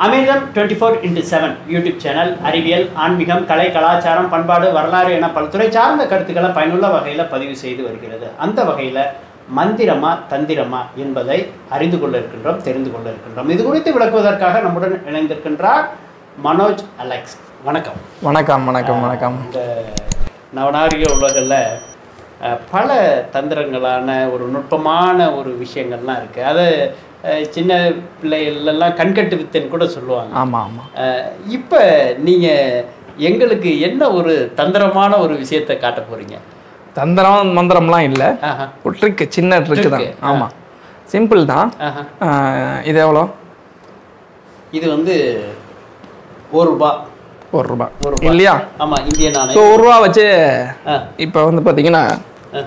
அமிர்தம் twenty four into seven YouTube channel அறிவியல் ஆன்மீகம் கலை கலாச்சாரம் பண்பாடு வரலாறு என பல்துறை சார்ந்த கருத்துக்களை பயனுள்ள வகையில் பதிவு செய்து வருகிறது அந்த வகையில் மந்திரமா தந்திரமா என்பதை அறிந்து கொள்ள இருக்கின்றோம் தெரிந்து கொள்ள இருக்கின்றோம் இது குறித்து விளக்குவதற்காக நம்முடன் இணைந்திருக்கின்றார் மனோஜ் அலெக்ஸ் வணக்கம் வணக்கம் வணக்கம் வணக்கம் இந்த நவநாகரிக உலகில் அஹ், பல தந்திரங்களான ஒரு நுட்பமான ஒரு விஷயங்கள்லாம் இருக்குது அதை அஹ், சின்ன பிள்ளைகளெல்லாம் கண்கட்டு வித்தன்னு கூட சொல்லுவாங்க ஆமாம் ஆமாம் அஹ், இப்ப நீங்க எங்களுக்கு என்ன ஒரு தந்திரமான ஒரு விஷயத்தை காட்ட போறீங்க தந்திரம் மந்திரம்லாம் இல்லை ஆஹா, ஒரு ட்ரிக்கு சின்ன ட்ரிக்கு தான் Trick, ஆமாம் சிம்பிள் தான் ஆஹா. ஆஹ் இது எவ்வளோ இது வந்து ஒரு ரூபா ஒரு ரூபா ஒரு ரூபா. இல்லையா ஆமா இந்திய ஸோ நாணயம் ஒரு ரூபா வச்சு ஆ, இப்போ வந்து பார்த்தீங்கன்னா ஆ.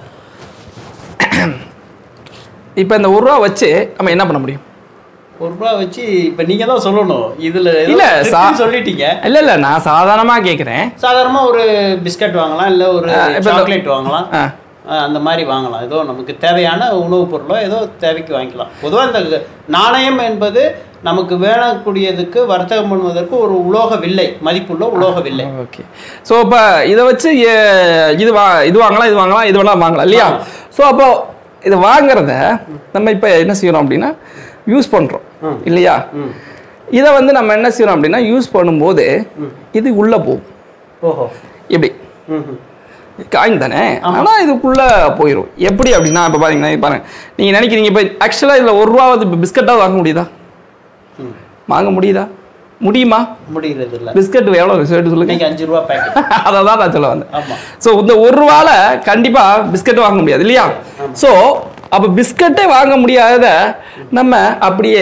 இப்போ இந்த ஒரு ரூபா வச்சு நம்ம என்ன பண்ண முடியும் ஒரு ரூபா வச்சு இப்ப நீங்க தான் சொல்லணும் இதுல ஏதோ இல்ல, trick சா- னு சொல்லிட்டீங்க இல்லை இல்லை நான் சாதாரணமாக கேட்குறேன் சாதாரணமா ஒரு பிஸ்கட் வாங்கலாம் இல்ல ஒரு ஆ, இப்ப இந்த- சாக்லேட் வாங்கலாம் ஆ ஆ, அந்த மாதிரி வாங்கலாம் ஏதோ நமக்கு தேவையான உணவுப் பொருளோ ஏதோ தேவைக்கு வாங்கிக்கலாம் பொதுவாக இந்த நாணயம் என்பது நமக்கு வேணக்கூடியதுக்கு வர்த்தகம் பண்ணுவதற்கு ஒரு உலோக வில்லை மதிப்புள்ள உலோக வில்லை ஓகே ஸோ இப்போ இதை வச்சு எ- இது வா இது வாங்கலாம் இது வாங்கலாம் இது வேணாம் வாங்கலாம் இல்லையா ஸோ அப்போ இது வாங்குறத நம்ம இப்போ என்ன செய்யறோம் அப்படின்னா யூஸ் பண்ணுறோம் ம். இல்லையா ம் இதை வந்து நம்ம என்ன செய்யறோம் அப்படின்னா யூஸ் பண்ணும்போது இது உள்ளே போகும் ஓஹோ எப்படி ம் ம். காயின் தானே ஆனால் இதுக்குள்ளே போயிடும் எப்படி அப்படின்னா இப்போ பாருங்கன்னா இது பாருங்க நீங்கள் நினைக்கிறீங்க இப்போ ஆக்சுவலாக இதில் ஒரு ரூபாவது இப்போ பிஸ்கட்டாக வாங்க முடியுதா ம் வாங்க முடியுதா முடியுமா முடிகிறது இல்லை பிஸ்கட் எவ்வளோ சொல்லிட்டு சொல்லுங்க இன்னைக்கு அஞ்சு ரூபா பேக்கெட் அதை தான் நான் சொல்ல வந்தேன் ஆமா ஸோ இந்த ஒரு ரூபால கண்டிப்பா பிஸ்கட் வாங்க முடியாது இல்லையா ஸோ அப்போ பிஸ்கட்டே வாங்க முடியாத நம்ம அப்படியே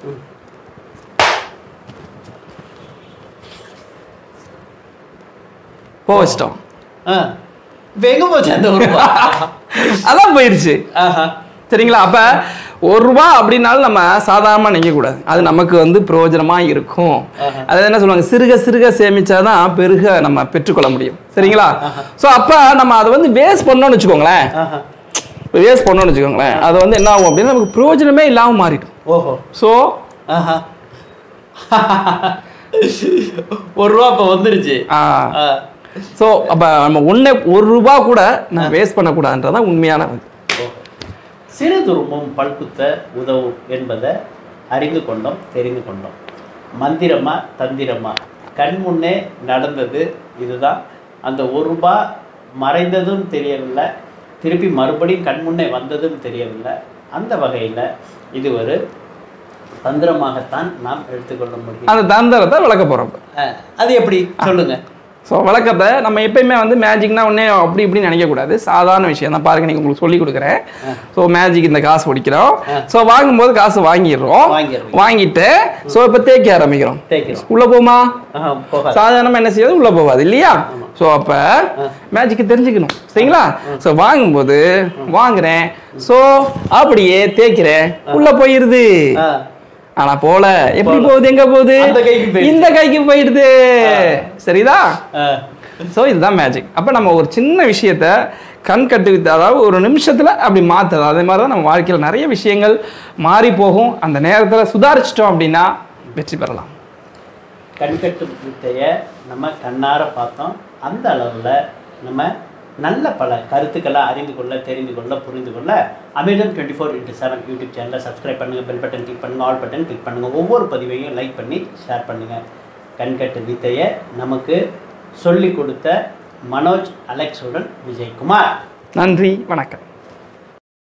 போக வச்சிட்டோம் ஆ இப்போ எங்கே போச்சு அந்த ஒரு ரூபா அதான் போயிருச்சு ஆஹா சரிங்களா அப்ப ஒரு ரூபா அப்படின்னாலும் நம்ம சாதாரணமா நினைக்க கூடாது அது நமக்கு வந்து பிரயோஜனமா இருக்கும் அதாவது என்ன சொல்லுவாங்க சிறுக சிறுக சேமிச்சாதான் பெருக நம்ம பெற்றுக்கொள்ள முடியும் சரிங்களா சோ அப்ப நம்ம அதை வந்து வேஸ்ட் பண்ணோம்னு வச்சுக்கோங்களேன் ஆஹா வேஸ்ட் பண்ணோம்னு வச்சுக்கோங்களேன் அது வந்து என்ன ஆகும் அப்படின்னா நமக்கு பிரயோஜனமே இல்லாம மாறிடும் ஓஹோ ஸோ ஆஹா ஒரு ரூபா இப்போ வந்துருச்சு ஆ ஸோ அப்போ நம்ம ஒன்றே ஒரு ரூபா கூட நான் வேஸ்ட் பண்ணக்கூடாதுன்றதான் உண்மையான இது. சிறு துரும்பும் பல்குத்த உதவும் என்பதை அறிந்து கொண்டோம் தெரிந்து கொண்டோம் மந்திரமா தந்திரமா கண் முன்னே நடந்தது இதுதான் அந்த ஒரு ரூபா மறைந்ததும் தெரியவில்லை திருப்பி மறுபடியும் கண் முன்னே வந்ததும் தெரியவில்லை அந்த வகையில் இது ஒரு தந்திரமாகத்தான் நாம் எடுத்துக்கொள்ள முடியும் அந்த தந்திரத்தை விளக்க போகிறோம் அஹ், அது எப்படி சொல்லுங்க ஸோ விளக்கத்தை நம்ம எப்பயுமே வந்து மேஜிக்னா ஒன்றே அப்படி இப்படி நினைக்கக்கூடாது சாதாரண விஷயம் தான் பாருங்க நீங்கள் உங்களுக்கு சொல்லி கொடுக்குறேன் ஸோ மேஜிக் இந்த காசு பிடிக்கிறோம் ஸோ வாங்கும்போது காசு வாங்கிடுறோம் வாங்கிடுறோம் வாங்கிட்டு ஸோ இப்போ தேய்க்க ஆரம்பிக்கிறோம் தேய்க்கிறோம் உள்ள போமா ஆஹா, போகாது சாதாரணமாக என்ன செய்யாது உள்ள போகாது இல்லையா ஸோ அப்போ மேஜிக்கு தெரிஞ்சுக்கணும் சரிங்களா ஸோ வாங்கும்போது வாங்குறேன் ஸோ அப்படியே தேய்க்கிறேன் உள்ள போயிருது ஆ, ஆனா போல எப்படி போகுது எங்க போகுது அந்த கைக்கு போயிடுது. இந்த கைக்கு போயிடுது சரிதா ஆ, ஸோ இதுதான் மேஜிக் அப்போ நம்ம ஒரு சின்ன விஷயத்த கண் கட்டு வித்து அதாவது ஒரு நிமிஷத்தில் அப்படி மாற்றுறது அதே மாதிரி தான் நம்ம வாழ்க்கையில் நிறைய விஷயங்கள் மாறி போகும் அந்த நேரத்தில் சுதாரிச்சிட்டோம் அப்படின்னா வெற்றி பெறலாம் கண்கட்டு வித்தையை நம்ம கண்ணார பார்த்தோம் அந்த அளவில் நம்ம நல்ல பல கருத்துக்களை அறிந்து கொள்ள தெரிந்து கொள்ள புரிந்து கொள்ள Amirtham twenty four into seven YouTube சேனலை சப்ஸ்கிரைப் பண்ணுங்கள் பெல் பட்டன் கிளிக் பண்ணுங்கள் ஆல் பட்டன் கிளிக் பண்ணுங்கள் ஒவ்வொரு பதிவையும் லைக் பண்ணி ஷேர் பண்ணுங்கள் கண்கட்டு வித்தையை நமக்கு சொல்லிக் கொடுத்த மனோஜ் அலெக்ஸுடன் விஜயகுமார் நன்றி வணக்கம்